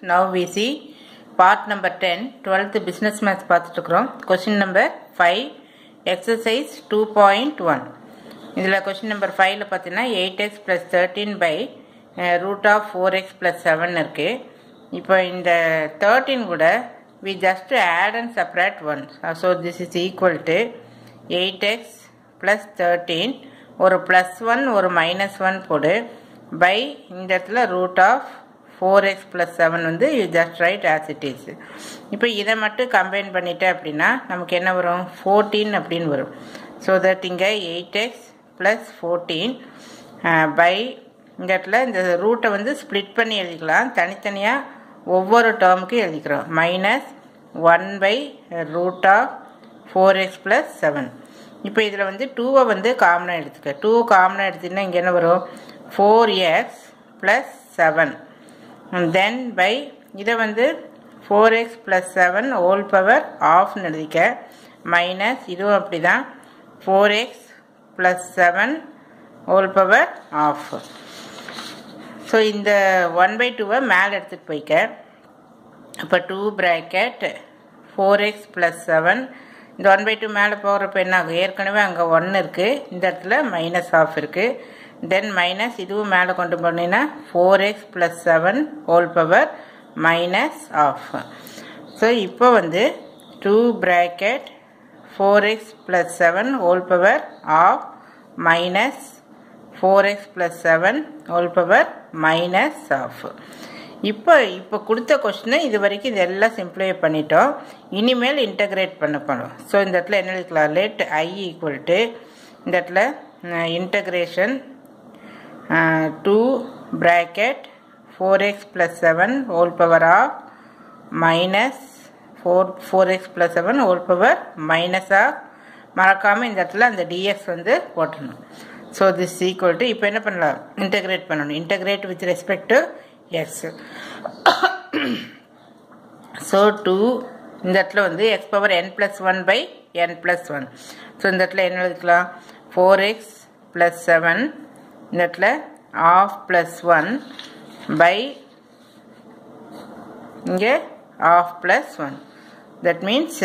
now we see part number 10 12th business maths பார்த்துட்டுருக்குறோம் question number 5 exercise 2.1 இதில் question number ஃபைவ்ல பார்த்தீங்கன்னா eight x plus thirteen by root of four x plus seven இருக்குது இப்போ இந்த thirteen கூட we just add and separate one so this is equal to eight x plus thirteen ஒரு plus one ஒரு minus one போடு by இந்த இடத்துல root of four x plus seven வந்து you just write as it is இப்போ இதை மட்டும் combine பண்ணிட்டேன் அப்படின்னா நமக்கு என்ன வரும் ஃபோர்டீன் அப்படின்னு வரும் ஸோ தட் இங்கே eight x plus fourteen by இந்த இடத்துல இந்த ரூட்டை வந்து ஸ்ப்ளிட் பண்ணி எழுதிக்கலாம் தனித்தனியாக ஒவ்வொரு டேர்முக்கும் எழுதிக்கிறோம் minus one by root of four x plus seven இப்போ இதில் வந்து டூவை வந்து காமனாக எடுத்துக்க டூ காமனாக எடுத்திங்கன்னா இங்கே என்ன வரும் four x plus seven then by இதை வந்து four x plus seven whole power ஆஃப்னு எழுதிக்க மைனஸ் இதுவும் அப்படி தான் four x plus seven whole power half so இந்த ஒன் பை டூவை மேலே எடுத்துகிட்டு போய்க்க அப்போ two bracket four x plus seven இந்த ஒன் பை டூ மேலே போகிறப்ப என்ன ஆகும் ஏற்கனவே அங்கே ஒன்று இருக்குது இந்த இடத்துல மைனஸ் ஆஃப் இருக்குது தென் மைனஸ் இதுவும் மேலே கொண்டு போனீங்கன்னா four x plus seven whole power minus half so இப்போ வந்து two bracket four x plus seven whole power half minus four x plus seven whole power minus half இப்போ இப்போ கொடுத்த கொஸ்டினை இது வரைக்கும் இதெல்லாம் சிம்பிளை பண்ணிட்டோம் இனிமேல் இன்டகிரேட் பண்ண போகிறோம் ஸோ இந்த இடத்துல என்ன எழுதிக்கலாம் லெட் ஐ ஈக்குவல் டு இந்த இடத்துல integration two bracket four x plus seven whole power half minus four four x plus seven whole power minus half மறக்காமல் இந்த இடத்துல அந்த டிஎக்ஸ் வந்து போட்டணும் ஸோ திஸ் ஈக்குவல் டு இப்போ என்ன பண்ணலாம் இன்டகிரேட் பண்ணணும் integrate with respect to x so two இந்த இடத்துல வந்து x power n plus one by n plus one so இந்த இடத்துல என்ன எழுதிக்கலாம் ஃபோர் எக்ஸ் ப்ளஸ் செவன் இந்த இடத்துல ஆஃப் ப்ளஸ் ஒன் பை இங்கே half plus one that means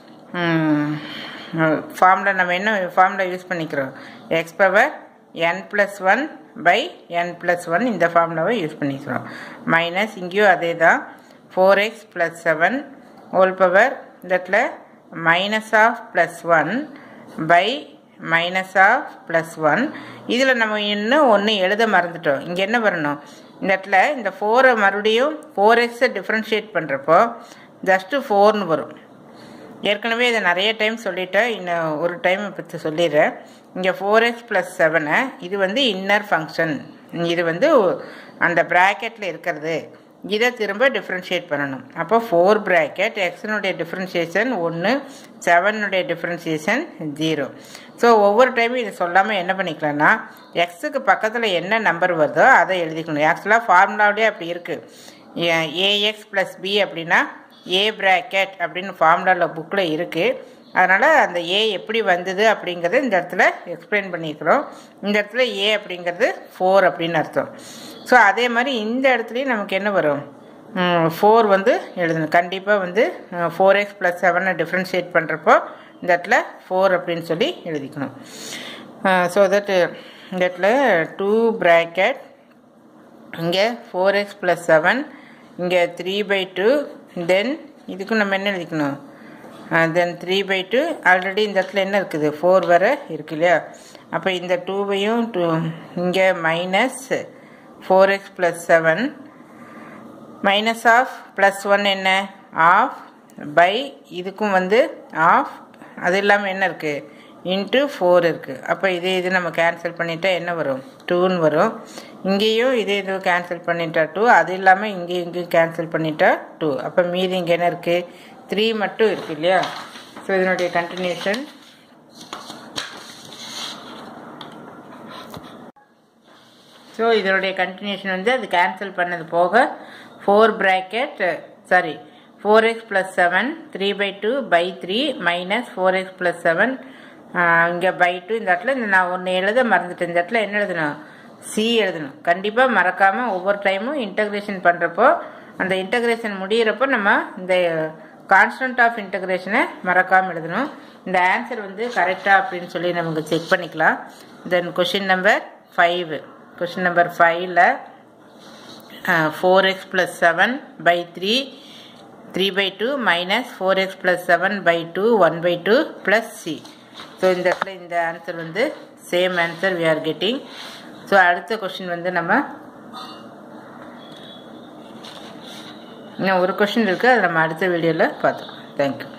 ஃபார்மில் நம்ம என்ன ஃபார்மில் யூஸ் பண்ணிக்கிறோம் x power n plus one by n plus one இந்த ஃபார்முலாவை யூஸ் பண்ணிக்கிறோம் மைனஸ் இங்கேயும் அதே தான் four x plus seven whole power இடத்துல minus half plus one by minus half plus one இதில் நம்ம இன்னும் ஒன்று எழுத மறந்துட்டோம் இங்கே என்ன வரணும் இந்த இடத்துல இந்த ஃபோரை மறுபடியும் ஃபோர் எக்ஸை டிஃப்ரென்ஷியேட் பண்ணுறப்போ ஜஸ்ட்டு ஃபோர்னு வரும் ஏற்கனவே இதை நிறைய டைம் சொல்லிட்டேன் இன்னும் ஒரு டைம் பற்றி சொல்லிடுறேன் இங்கே ஃபோர் எக்ஸ் ப்ளஸ் செவனு இது வந்து இன்னர் ஃபங்க்ஷன் இது வந்து அந்த ப்ராக்கெட்டில் இருக்கிறது இதை திரும்ப டிஃப்ரென்ஷியேட் பண்ணணும் அப்போ ஃபோர் ப்ராக்கெட் எக்ஸனுடைய டிஃப்ரென்ஷியேஷன் ஒன்று செவனுடைய டிஃப்ரென்ஷியேஷன் ஜீரோ ஸோ ஒவ்வொரு டைமும் இதை சொல்லாமல் என்ன பண்ணிக்கலாம்னா எக்ஸுக்கு பக்கத்தில் என்ன நம்பர் வருதோ அதை எழுதிக்கணும் ஆக்சுவலாக ஃபார்முலாவிலே அப்படி இருக்குது ஏஎக்ஸ் ப்ளஸ் பி அப்படின்னா ஏ ப்ராக்கெட் அப்படின்னு ஃபார்முலாவில் புக்கில் இருக்குது அதனால் அந்த ஏ எப்படி வந்தது அப்படிங்கிறத இந்த இடத்துல எக்ஸ்பிளைன் பண்ணியிருக்கிறோம் இந்த இடத்துல ஏ அப்படிங்கிறது ஃபோர் அப்படின்னு அர்த்தம் ஸோ அதே மாதிரி இந்த இடத்துலையும் நமக்கு என்ன வரும் ஃபோர் வந்து எழுதணும் கண்டிப்பாக வந்து ஃபோர் எக்ஸ் ப்ளஸ் செவனை டிஃப்ரென்ஷியேட் பண்ணுறப்போ இந்த இடத்துல ஃபோர் அப்படின்னு சொல்லி எழுதிக்கணும் ஸோ தட் இந்த இடத்துல டூ ப்ராக்கெட் இங்கே ஃபோர் எக்ஸ் ப்ளஸ் செவன் இங்கே த்ரீ பை டூ தென் இதுக்கும் நம்ம என்ன எழுதிக்கணும் then three by two already இந்த இடத்துல என்ன இருக்குது ஃபோர் வர இருக்கு இல்லையா அப்போ இந்த டூவையும் டூ இங்கே minus four x plus seven minus half plus one என்ன ஆஃப் பை இதுக்கும் வந்து ஆஃப் அது இல்லாமல் என்ன இருக்குது இன்ட்டு ஃபோர் இருக்குது அப்போ இதே இது நம்ம கேன்சல் பண்ணிட்டா என்ன வரும் டூன்னு வரும் இங்கேயும் இதே இது கேன்சல் பண்ணிட்டா டூ அது இல்லாமல் இங்கேயும் இங்கேயும் கேன்சல் பண்ணிட்டா டூ அப்போ மீதி இங்கே என்ன இருக்குது த்ரீ மட்டும் இருக்குது இல்லையா ஸோ இதனுடைய கண்டினியூஷன் ஸோ இதனுடைய கண்டினியூஷன் வந்து அது கேன்சல் பண்ணது போக four bracket sorry four x plus seven three by two by three minus four x plus seven இங்கே பை டூ இந்த இடத்துல இந்த நான் ஒன்று எழுத மறந்துட்டேன் இந்த இடத்துல என்ன எழுதணும் சி எழுதணும் கண்டிப்பாக மறக்காமல் ஒவ்வொரு டைமும் இன்டகிரேஷன் பண்ணுறப்போ அந்த இன்டகிரேஷன் முடியிறப்போ நம்ம இந்த கான்ஸ்டன்ட் ஆஃப் இன்டகிரேஷனை மறக்காமல் எழுதணும் இந்த ஆன்சர் வந்து கரெக்டாக அப்படின்னு சொல்லி நமக்கு செக் பண்ணிக்கலாம் then question number five question number ஃபைவ்ல four x plus seven by three three by two minus four x plus seven by two one by two plus c so இந்த இடத்துல இந்த ஆன்சர் வந்து same answer we are getting so அடுத்த question வந்து நம்ம இன்னும் ஒரு கொஷின் இருக்குது அதை நம்ம அடுத்த வீடியோவில் பார்த்தோம் தேங்க்யூ